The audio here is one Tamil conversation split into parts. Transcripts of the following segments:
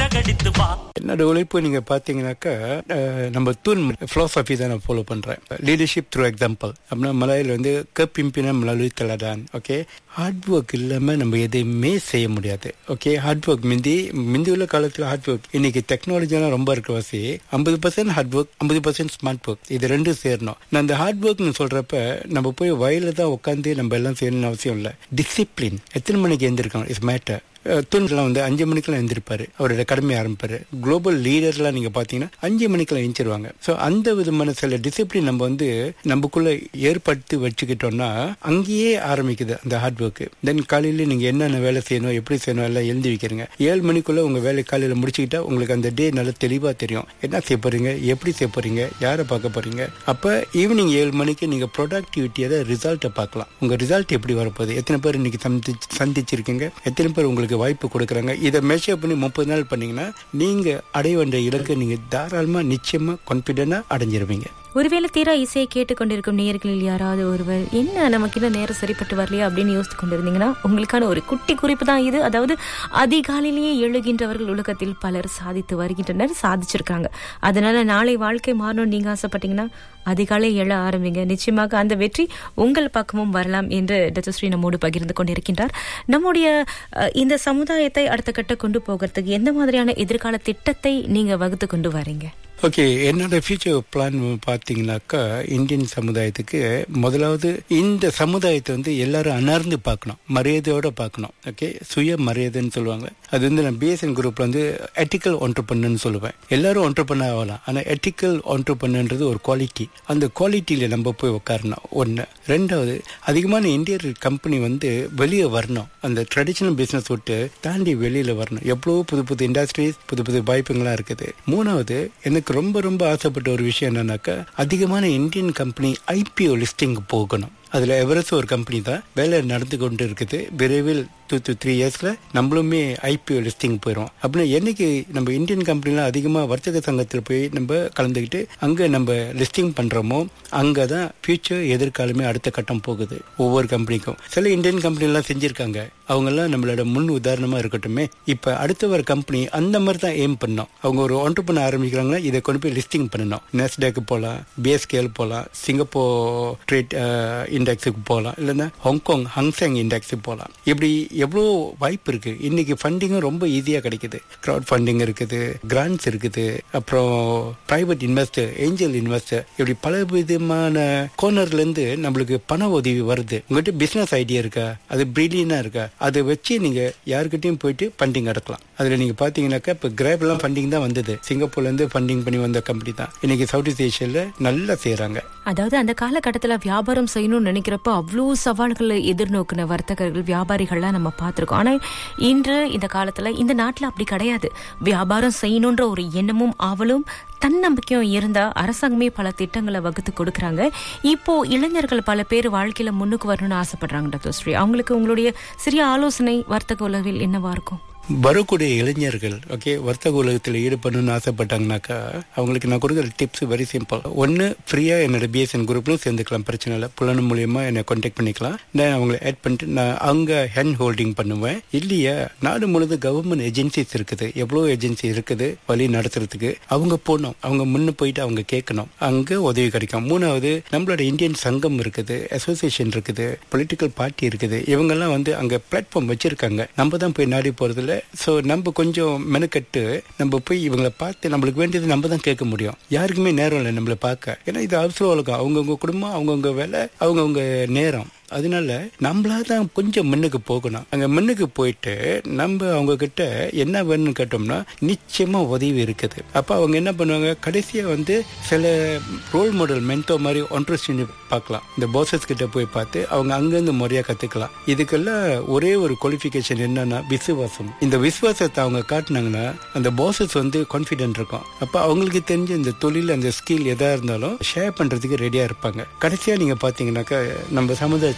சிறகடித்து வா என்னோட உழைப்பு நீங்க பாத்தீங்கன்னாக்கா அஹ், நம்ம தூண் பிலாசபி தான் நான் ஃபாலோ பண்றேன் லீடர்ஷிப் த்ரூ எக்ஸாம்பிள் அப்படின்னா மலையில வந்து கப்பிம்பினம் மலலு தலடான் ஓகே ஹார்ட் ஒர்க் இல்லாம நம்ம எதையுமே செய்ய முடியாது ஓகே ஹார்ட் ஒர்க் மிந்தி மிந்தி உள்ள காலத்துல ஹார்ட் ஒர்க் இன்னைக்கு டெக்னாலஜி எல்லாம் ரொம்ப இருக்க வாசி ஐம்பது பர்சன்ட் ஹார்ட் ஒர்க் ஐம்பது பர்சன்ட் ஸ்மார்ட் ஒர்க் இது ரெண்டும் சேரணும் நான் அந்த ஹார்ட் ஒர்க்னு சொல்றப்ப நம்ம போய் வயல தான் உட்காந்து நம்ம எல்லாம் செய்யணும்னு அவசியம் இல்லை டிசிப்ளின் எத்தனை மணிக்கு எழுந்திருக்கணும் இஸ் மேட்டர் தூண்லாம் வந்து அஞ்சு மணிக்கெல்லாம் எழுந்திருப்பாரு அவரோட கடமை ஆரம்பிப்பாரு குளோபல் லீடர்லாம் நீங்க பாத்தீங்கன்னா அஞ்சு மணிக்கெல்லாம் எழுந்திருவாங்க ஸோ அந்த விதமான சில டிசிப்ளின் நம்ம வந்து நமக்குள்ள ஏற்படுத்தி வச்சுக்கிட்டோம்னா அங்கேயே ஆரம்பிக்குது அந்த ஹார்ட் ஒர்க் தென் காலையில நீங்க என்னென்ன வேலை செய்யணும் எப்படி செய்யணும் எல்லாம் எழுதி வைக்கிறீங்க ஏழு மணிக்குள்ள உங்க வேலை காலையில முடிச்சுக்கிட்டா உங்களுக்கு அந்த டே நல்லா தெளிவா தெரியும் என்ன செய்ய போறீங்க எப்படி செய்ய போறீங்க யாரை பார்க்க போறீங்க அப்ப ஈவினிங் ஏழு மணிக்கு நீங்க ப்ரொடக்டிவிட்டியை ரிசல்ட்டை பார்க்கலாம் உங்க ரிசல்ட் எப்படி வரப்போகுது எத்தனை பேர் இன்னைக்கு சந்திச்சு சந்திச்சிருக்கீங்க எத்தனை பேர் உங்களுக்கு வாய்ப்பு கொடுக்குறாங்க இதை மெஷர் பண்ணி முப்பது நாள் பண்ணீங்கன்னா நீங்க அடைய வேண்டிய இலக்கை நீங்க தாராளமா நிச்சயமா கான்பிடண்டா அடைஞ்சிருவீங்க ஒருவேளை தீரா இசையை கேட்டுக்கொண்டிருக்கும் நேயர்களில் யாராவது ஒருவர் என்ன நமக்கு இன்னும் நேரம் சரிப்பட்டு வரலையா அப்படின்னு யோசித்து கொண்டிருந்தீங்கன்னா உங்களுக்கான ஒரு குட்டி குறிப்பு தான் இது அதாவது அதிகாலையிலேயே எழுகின்றவர்கள் உலகத்தில் பலர் சாதித்து வருகின்றனர் சாதிச்சிருக்காங்க அதனால நாளை வாழ்க்கை மாறணும்னு நீங்க ஆசைப்பட்டீங்கன்னா அதிகாலை எழ ஆரம்பிங்க நிச்சயமாக அந்த வெற்றி உங்கள் பக்கமும் வரலாம் என்று டச்சஸ்ரீ நம்மோடு பகிர்ந்து கொண்டிருக்கின்றார் நம்முடைய அஹ், இந்த சமுதாயத்தை அடுத்த கட்ட கொண்டு போகிறதுக்கு எந்த மாதிரியான எதிர்கால திட்டத்தை நீங்க வகுத்து கொண்டு வரீங்க ஓகே என்னோட ஃபியூச்சர் பிளான் பார்த்தீங்கன்னாக்கா இந்தியன் சமுதாயத்துக்கு முதலாவது இந்த சமுதாயத்தை வந்து எல்லாரும் அணர்ந்து பார்க்கணும் மரியாதையோட பார்க்கணும் ஓகே சுய மரியாதைன்னு சொல்லுவாங்க அது வந்து நான் பிஎஸ்என் குரூப்ல வந்து எத்திக்கல் ஒன்றுபண்ணுன்னு சொல்லுவேன் எல்லாரும் ஒன்றுபண்ண ஆகலாம் ஆனால் எத்திக்கல் ஒன்றுபண்ணுன்றது ஒரு குவாலிட்டி அந்த குவாலிட்டியில நம்ம போய் உட்காரணும் ஒன்று ரெண்டாவது அதிகமான இந்தியர் கம்பெனி வந்து வெளியே வரணும் அந்த ட்ரெடிஷ்னல் பிஸ்னஸ் விட்டு தாண்டி வெளியில வரணும் எவ்வளோ புது புது இண்டஸ்ட்ரீஸ் புது புது வாய்ப்புங்கள்லாம் இருக்குது மூணாவது எனக்கு ரொம்ப ரொம்ப ஆசைப்பட்ட ஒரு விஷயம் என்னன்னாக்கா அதிகமான இந்தியன் கம்பெனி ஐபிஓ லிஸ்டிங் போகணும் அதுல எவரெஸ்ட் ஒரு கம்பெனி தான் வேலை நடந்து கொண்டு இருக்குது விரைவில் டூ டு த்ரீ இயர்ஸ்ல நம்மளுமே ஐபிஓ லிஸ்டிங் போயிடும் அப்படின்னா என்னைக்கு நம்ம இந்தியன் கம்பெனிலாம் அதிகமா வர்த்தக சங்கத்தில் போய் நம்ம கலந்துக்கிட்டு அங்க நம்ம லிஸ்டிங் பண்றோமோ அங்கதான் ஃபியூச்சர் எதிர்காலமே அடுத்த கட்டம் போகுது ஒவ்வொரு கம்பெனிக்கும் சில இந்தியன் கம்பெனி எல்லாம் செஞ்சிருக்காங்க அவங்க எல்லாம் நம்மளோட முன் உதாரணமா இருக்கட்டுமே இப்ப அடுத்த வர கம்பெனி அந்த மாதிரி தான் எய்ம் பண்ணோம் அவங்க ஒரு ஒன்று பண்ண ஆரம்பிக்கிறாங்கன்னா இதை கொண்டு போய் லிஸ்டிங் பண்ணணும் நெஸ்டேக்கு போகலாம் பிஎஸ்கேல் போகலாம் சிங்கப்பூர் ட்ரேட் இண்டெக்ஸுக்கு போகலாம் இல்லைன்னா ஹாங்காங் ஹங்செங் இண்டெக்ஸுக்கு போகலாம் இப்படி எவ்வளோ வாய்ப்பு இருக்கு இன்னைக்கு ஃபண்டிங்கும் ரொம்ப ஈஸியாக கிடைக்குது க்ரௌட் ஃபண்டிங் இருக்குது கிராண்ட்ஸ் இருக்குது அப்புறம் பிரைவேட் இன்வெஸ்டர் ஏஞ்சல் இன்வெஸ்டர் இப்படி பல விதமான கோனர்ல இருந்து நம்மளுக்கு பண உதவி வருது உங்ககிட்ட பிசினஸ் ஐடியா இருக்கா அது பிரில்லியனா இருக்கா அதை வச்சு நீங்க யாருக்கிட்டையும் போயிட்டு ஃபண்டிங் எடுக்கலாம் அதுல நீங்க பாத்தீங்கன்னாக்கா இப்ப கிராப் எல்லாம் ஃபண்டிங் தான் வந்தது சிங்கப்பூர்ல இருந்து ஃபண்டிங் பண்ணி வந்த கம்பெனி தான் இன்னைக்கு சவுத் ஈஸ்ட் ஏஷியால நல்லா செய்யறாங்க அதாவது அந்த காலகட்டத்துல வியாபாரம் செய்யணும்னு நினைக்கிறப்ப அவ்வளோ சவால்களை எதிர்நோக்கின வர்த்தகர்கள் வியாபாரிகள்லாம் நம்ம பார்த்திருக்கோம் ஆனா இன்று இந்த காலத்துல இந்த நாட்டுல அப்படி கிடையாது வியாபாரம் செய்யணுன்ற ஒரு எண்ணமும் ஆவலும் தன்னம்பிக்கையும் இருந்தா அரசாங்கமே பல திட்டங்களை வகுத்து கொடுக்கறாங்க இப்போ இளைஞர்கள் பல பேர் வாழ்க்கையில முன்னுக்கு வரணும்னு ஆசைப்படுறாங்க டாக்டர் ஸ்ரீ அவங்களுக்கு உங்களுடைய சிறிய ஆலோசனை வர்த்தக உலகில் என்னவா இருக்கும் வரக்கூடிய இளைஞர்கள் ஓகே வர்த்தக உலகத்தில் ஈடுபடணும்னு ஆசைப்பட்டாங்கனாக்கா அவங்களுக்கு நான் கொடுக்குற டிப்ஸ் வெரி சிம்பிள் ஒன்று ஃப்ரீயாக என்னோட பிஎஸ்என் குரூப்லையும் சேர்ந்துக்கலாம் பிரச்சனை இல்லை புலன் மூலியமா என்னை கான்டாக்ட் பண்ணிக்கலாம் நான் அவங்களை ஆட் பண்ணிட்டு நான் அங்கே ஹேண்ட் ஹோல்டிங் பண்ணுவேன் இல்லையா நாடு முழுது கவர்மெண்ட் ஏஜென்சிஸ் இருக்குது எவ்வளோ ஏஜென்சி இருக்குது வழி நடத்துறதுக்கு அவங்க போகணும் அவங்க முன்ன போயிட்டு அவங்க கேட்கணும் அங்கே உதவி கிடைக்கும் மூணாவது நம்மளோட இந்தியன் சங்கம் இருக்குது அசோசியேஷன் இருக்குது பொலிட்டிக்கல் பார்ட்டி இருக்குது இவங்கெல்லாம் வந்து அங்கே பிளாட்ஃபார்ம் வச்சிருக்காங்க நம்ம தான் போய் நாடி போறதில்ல ஸோ நம்ம கொஞ்சம் மெனக்கட்டு நம்ம போய் இவங்களை பார்த்து நம்மளுக்கு வேண்டியது நம்ம தான் கேட்க முடியும் யாருக்குமே நேரம் இல்லை நம்மளை பார்க்க ஏன்னா இது அவசர உலகம் அவங்கவுங்க குடும்பம் அவங்கவுங்க வேலை அவங்கவுங்க நேரம் அதனால நம்மளா தான் கொஞ்சம் முன்னுக்கு போகணும் அங்க முன்னுக்கு போயிட்டு நம்ம அவங்க கிட்ட என்ன வேணும்னு கேட்டோம்னா நிச்சயமா உதவி இருக்குது அப்ப அவங்க என்ன பண்ணுவாங்க கடைசியா வந்து சில ரோல் மாடல் மென்டோ மாதிரி ஒன்ட்ரஸ்ட் பார்க்கலாம் இந்த பாசஸ் கிட்ட போய் பார்த்து அவங்க அங்கிருந்து முறையா கத்துக்கலாம் இதுக்கெல்லாம் ஒரே ஒரு குவாலிஃபிகேஷன் என்னன்னா விசுவாசம் இந்த விசுவாசத்தை அவங்க காட்டினாங்கன்னா அந்த பாசஸ் வந்து கான்பிடென்ட் இருக்கும் அப்ப அவங்களுக்கு தெரிஞ்ச இந்த தொழில் அந்த ஸ்கில் எதா இருந்தாலும் ஷேர் பண்றதுக்கு ரெடியா இருப்பாங்க கடைசியா நீங்க பாத்தீங்கன்னாக்கா நம்ம சமுதாயத்துல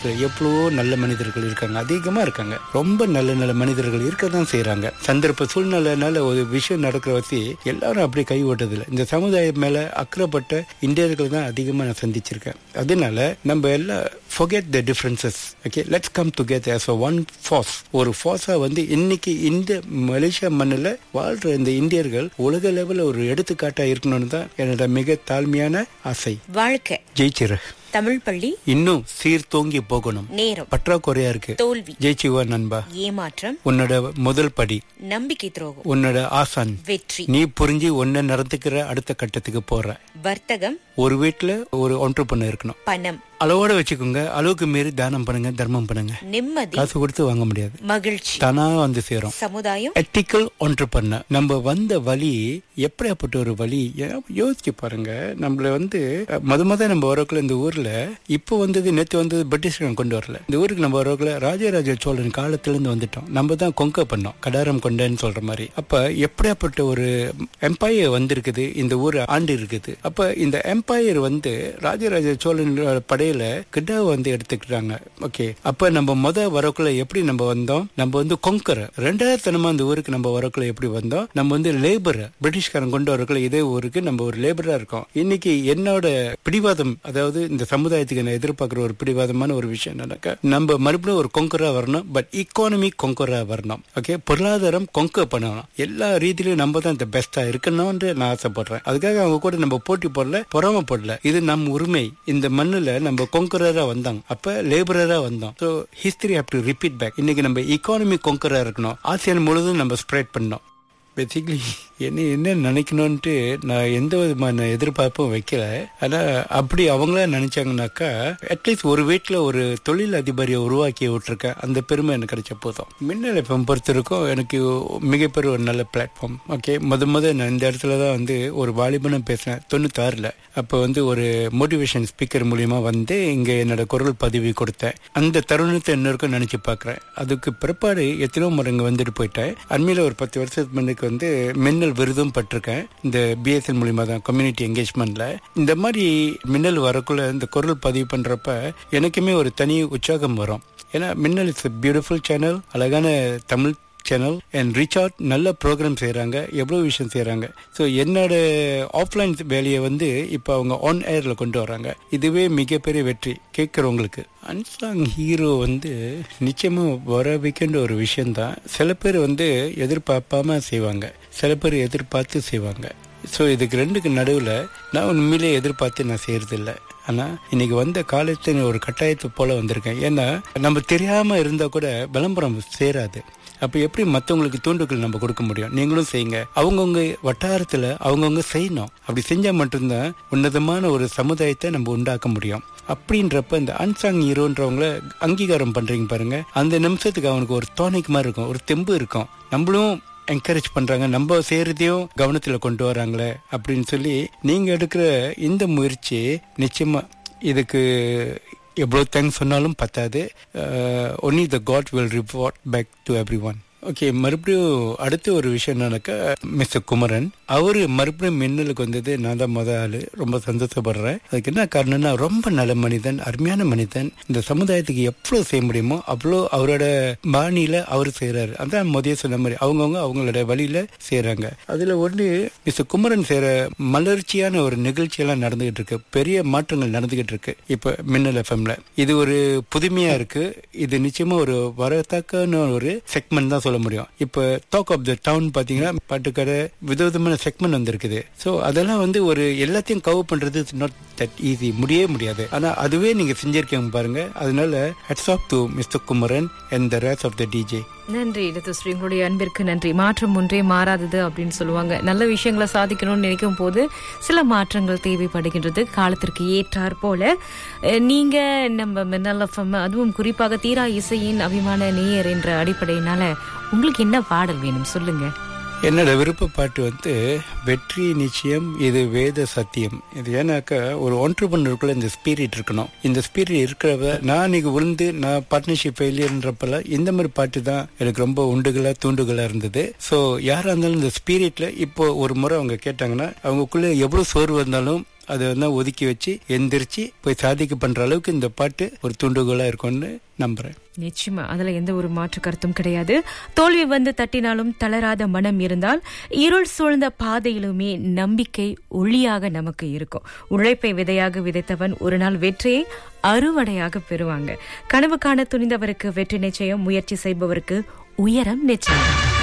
சமுதாயத்துல எவ்வளவோ நல்ல மனிதர்கள் இருக்காங்க அதிகமா இருக்காங்க ரொம்ப நல்ல நல்ல மனிதர்கள் இருக்க தான் செய்யறாங்க சந்தர்ப்ப சூழ்நிலைனால ஒரு விஷயம் நடக்கிற வச்சு எல்லாரும் அப்படி கை ஓட்டதில்லை இந்த சமுதாயம் மேல அக்கறைப்பட்ட இந்தியர்கள் தான் அதிகமா நான் சந்திச்சிருக்கேன் அதனால நம்ம எல்லாம் forget the differences okay let's come together as a one force ஒரு ஃபோர்ஸா வந்து இன்னைக்கு இந்த மலேசியா மண்ணில் வாழ்ற இந்த இந்தியர்கள் உலக லெவலில் ஒரு எடுத்துக்காட்டா இருக்கணும்னு தான் என்னோட மிக தாழ்மையான ஆசை வாழ்க்கை ஜெயிச்சிரு தமிழ் பள்ளி இன்னும் சீர்தோங்கி போகணும் நேரம் பற்றாக்குறையா இருக்கு தோல்வி ஜெயிச்சுவா நண்பா ஏமாற்றம் உன்னோட முதல் படி நம்பிக்கை துரோகம் உன்னோட ஆசான் வெற்றி நீ புரிஞ்சு ஒன்ன நடந்துக்கிற அடுத்த கட்டத்துக்கு போற வர்த்தகம் ஒரு வீட்டுல ஒரு ஒன்று பண்ண இருக்கணும் பணம் அளவோட வச்சுக்கோங்க அளவுக்கு மீறி தானம் பண்ணுங்க தர்மம் பண்ணுங்க நிம்மதி காசு கொடுத்து வாங்க முடியாது மகிழ்ச்சி தானா வந்து சேரும் சமுதாயம் எத்திக்கல் ஒன்று பண்ண நம்ம வந்த வழி எப்படியாப்பட்ட ஒரு வழி ஏன் யோசிச்சு பாருங்க நம்மள வந்து அஹ், முத முத நம்ம வரக்குள்ள இந்த ஊர்ல இப்போ வந்தது நேத்து வந்தது பிரிட்டிஷ்காரன் கொண்டு வரல இந்த ஊருக்கு நம்ம வரக்குள்ள ராஜராஜ சோழன் காலத்துல இருந்து வந்துட்டோம் நம்ம தான் கொங்க பண்ணோம் கடாரம் கொண்டேன்னு சொல்ற மாதிரி அப்ப எப்படியாப்பட்ட ஒரு எம்பையர் வந்திருக்குது இந்த ஊர் ஆண்டு இருக்குது அப்ப இந்த எம்பையர் வந்து ராஜராஜ சோழன் படையில கிட்ட வந்து எடுத்துக்கிட்டாங்க ஓகே அப்ப நம்ம முத வரக்குள்ள எப்படி நம்ம வந்தோம் நம்ம வந்து கொங்கர ரெண்டாயிரத்தி தனமா அந்த ஊருக்கு நம்ம வரக்குள்ள எப்படி வந்தோம் நம்ம வந்து லேபர் பிரிட்டிஷ்காரன் கொண்டு வரக்குள்ள இதே ஊருக்கு நம்ம ஒரு லேபரா இருக்கோம் இன்னைக்கு என்னோட பிடிவாதம் அதாவது இந்த சமுதாயத்துக்கு நான் எதிர்பார்க்கிற ஒரு பிடிவாதமான ஒரு விஷயம் என்னன்னாக்கா நம்ம மறுபடியும் ஒரு கொங்கரா வரணும் பட் இக்கானமி கொங்கரா வரணும் ஓகே பொருளாதாரம் கொங்க பண்ணணும் எல்லா ரீதியிலும் நம்ம தான் இந்த பெஸ்டா இருக்கணும்னு நான் ஆசைப்படுறேன் அதுக்காக அவங்க கூட நம்ம போட்டி போடல பொறாம போடல இது நம்ம உரிமை இந்த மண்ணுல நம்ம கொங்கரரா வந்தாங்க அப்ப லேபரரா வந்தோம் so history have to repeat back இன்னைக்கு நம்ம இக்கானமி கொங்கரா இருக்கணும் ஆசியன் முழுதும் நம்ம ஸ்ப்ரெட் பண்ணோம் பேசிக்கலி என்ன என்ன நினைக்கணும்ட்டு நான் எந்த விதமான எதிர்பார்ப்பும் வைக்கல ஆனா அப்படி அவங்களா நினைச்சாங்கனாக்கா அட்லீஸ்ட் ஒரு வீட்டில் ஒரு தொழில் அதிபரியை உருவாக்கி விட்டுருக்கேன் அந்த பெருமை எனக்கு கிடைச்ச போதும் மின்னல் எஃப்எம் பொறுத்திருக்கும் எனக்கு மிகப்பெரிய ஒரு நல்ல பிளாட்ஃபார்ம் ஓகே முத முத நான் இந்த இடத்துல தான் வந்து ஒரு வாலிபனும் பேசினேன் தொண்ணூத்தாறுல அப்போ வந்து ஒரு மோட்டிவேஷன் ஸ்பீக்கர் மூலியமா வந்து இங்க என்னோட குரல் பதிவு கொடுத்தேன் அந்த தருணத்தை இன்னொருக்கும் நினைச்சு பார்க்கறேன் அதுக்கு பிற்பாடு எத்தனையோ முறை இங்க வந்துட்டு போயிட்டேன் அண்மையில ஒரு பத்து வருஷத்துக்கு முன்னுக்கு வந்து மின்னல் விருதும் பட்டிருக்கேன் இந்த பிஎஸ்என் மூலியமா தான் கம்யூனிட்டி என்கேஜ்மெண்ட்ல இந்த மாதிரி மின்னல் வரக்குள்ள இந்த குரல் பதிவு பண்றப்ப எனக்குமே ஒரு தனி உற்சாகம் வரும் ஏன்னா மின்னல் இட்ஸ் பியூட்டிஃபுல் சேனல் அழகான தமிழ் சேனல் அண்ட் ரிச்சார்ட் நல்ல ப்ரோக்ராம் செய்கிறாங்க எவ்வளோ விஷயம் செய்கிறாங்க ஸோ என்னோட ஆஃப்லைன் வேலையை வந்து இப்போ அவங்க ஆன் ஏரில் கொண்டு வராங்க இதுவே மிகப்பெரிய வெற்றி கேட்குறவங்களுக்கு அன்சாங் ஹீரோ வந்து நிச்சயமாக வர வைக்கின்ற ஒரு விஷயம்தான் சில பேர் வந்து எதிர்பார்ப்பாம செய்வாங்க சில பேர் எதிர்பார்த்து செய்வாங்க ஸோ இதுக்கு ரெண்டுக்கு நடுவில் நான் உண்மையிலே எதிர்பார்த்து நான் செய்யறதில்ல ஆனால் இன்னைக்கு வந்த காலத்தின் ஒரு கட்டாயத்தை போல வந்திருக்கேன் ஏன்னா நம்ம தெரியாம இருந்தா கூட விளம்பரம் சேராது அப்ப எப்படி மத்தவங்களுக்கு தூண்டுகள் நம்ம கொடுக்க முடியும் நீங்களும் செய்யுங்க அவங்கவுங்க வட்டாரத்துல அவங்கவுங்க செய்யணும் அப்படி செஞ்சா மட்டும்தான் உன்னதமான ஒரு சமுதாயத்தை நம்ம உண்டாக்க முடியும் அப்படின்றப்ப இந்த அன்சாங் ஹீரோன்றவங்கள அங்கீகாரம் பண்றீங்க பாருங்க அந்த நிமிஷத்துக்கு அவனுக்கு ஒரு தோணைக்கு மாதிரி இருக்கும் ஒரு தெம்பு இருக்கும் நம்மளும் என்கரேஜ் பண்றாங்க நம்ம செய்யறதையும் கவனத்துல கொண்டு வராங்களே அப்படின்னு சொல்லி நீங்க எடுக்கிற இந்த முயற்சி நிச்சயமா இதுக்கு எவ்வளோ தேங்க்ஸ் சொன்னாலும் பத்தாது only the god will reward back to everyone okay மறுபடியும் அடுத்த ஒரு விஷயம் என்னன்னாக்கா மிஸ்டர் குமரன் அவரு மறுபடியும் மின்னலுக்கு வந்தது நான் தான் முத ஆளு ரொம்ப சந்தோஷப்படுறேன் அதுக்கு என்ன காரணம்னா ரொம்ப நல்ல மனிதன் அருமையான மனிதன் இந்த சமுதாயத்துக்கு எவ்வளவு செய்ய முடியுமோ அவ்வளோ அவரோட பாணியில அவர் செய்யறாரு அதான் முதல்ல சொன்ன மாதிரி அவங்கவுங்க அவங்களோட வழியில செய்யறாங்க அதுல ஒண்ணு மிஸ்டர் குமரன் செய்யற மலர்ச்சியான ஒரு நிகழ்ச்சி எல்லாம் நடந்துகிட்டு இருக்கு பெரிய மாற்றங்கள் நடந்துகிட்டு இருக்கு இப்ப மின்னல் எஃப்எம்ல இது ஒரு புதுமையா இருக்கு இது நிச்சயமா ஒரு வரத்தக்கான ஒரு செக்மெண்ட் தான் சொல்ல முடியும் இப்ப டாக் ஆஃப் த டவுன் பாத்தீங்கன்னா பாட்டுக்கடை விதவிதமான செக்மெண்ட் வந்திருக்குது சோ அதெல்லாம் வந்து ஒரு எல்லாத்தையும் கவர் பண்றது நாட் தட் ஈஸி முடியவே முடியாது ஆனா அதுவே நீங்க செஞ்சிருக்கீங்க பாருங்க அதனால hats off to mister Kumaran and the race of the DJ நன்றி ஸ்ரீ உங்களுடைய அன்பிற்கு நன்றி மாற்றம் ஒன்றே மாறாதது அப்படின்னு சொல்லுவாங்க நல்ல விஷயங்களை சாதிக்கணும்னு நினைக்கும் போது சில மாற்றங்கள் தேவைப்படுகின்றது காலத்திற்கு ஏற்றார் போல அஹ், நீங்க நம்ம மின்னல் எஃப்எம் அதுவும் குறிப்பாக தீரா இசையின் அபிமான நேயர் என்ற அடிப்படையினால உங்களுக்கு என்ன பாடல் வேணும் சொல்லுங்க என்னோட விருப்ப பாட்டு வந்து வெற்றி நிச்சயம் இது வேத சத்தியம் இது ஏன்னாக்கா ஒரு ஒன்றுபண்ணுக்குள்ள இந்த ஸ்பிரிட் இருக்கணும் இந்த ஸ்பிரிட் இருக்கிறவ நான் இன்னைக்கு விழுந்து நான் பார்ட்னர்ஷிப் ஃபெயிலியர்ன்றப்பல இந்த மாதிரி பாட்டு தான் எனக்கு ரொம்ப உண்டுகளா தூண்டுகளா இருந்தது ஸோ யாரா இருந்தாலும் இந்த ஸ்பிரிட்ல இப்போ ஒரு முறை அவங்க கேட்டாங்கன்னா அவங்களுக்குள்ள எவ்வளவு சோர்வு இருந்தாலும் அதை வந்து ஒதுக்கி வச்சு எந்திரிச்சு போய் சாதிக்க பண்ற அளவுக்கு இந்த பாட்டு ஒரு துண்டுகோலா இருக்கும்னு நம்புறேன் நிச்சயமா அதுல எந்த ஒரு மாற்று கருத்தும் கிடையாது தோல்வி வந்து தட்டினாலும் தளராத மனம் இருந்தால் இருள் சூழ்ந்த பாதையிலுமே நம்பிக்கை ஒளியாக நமக்கு இருக்கும் உழைப்பை விதையாக விதைத்தவன் ஒரு நாள் வெற்றியை அறுவடையாக பெறுவாங்க கனவு காண துணிந்தவருக்கு வெற்றி நிச்சயம் முயற்சி செய்பவருக்கு உயரம் நிச்சயம்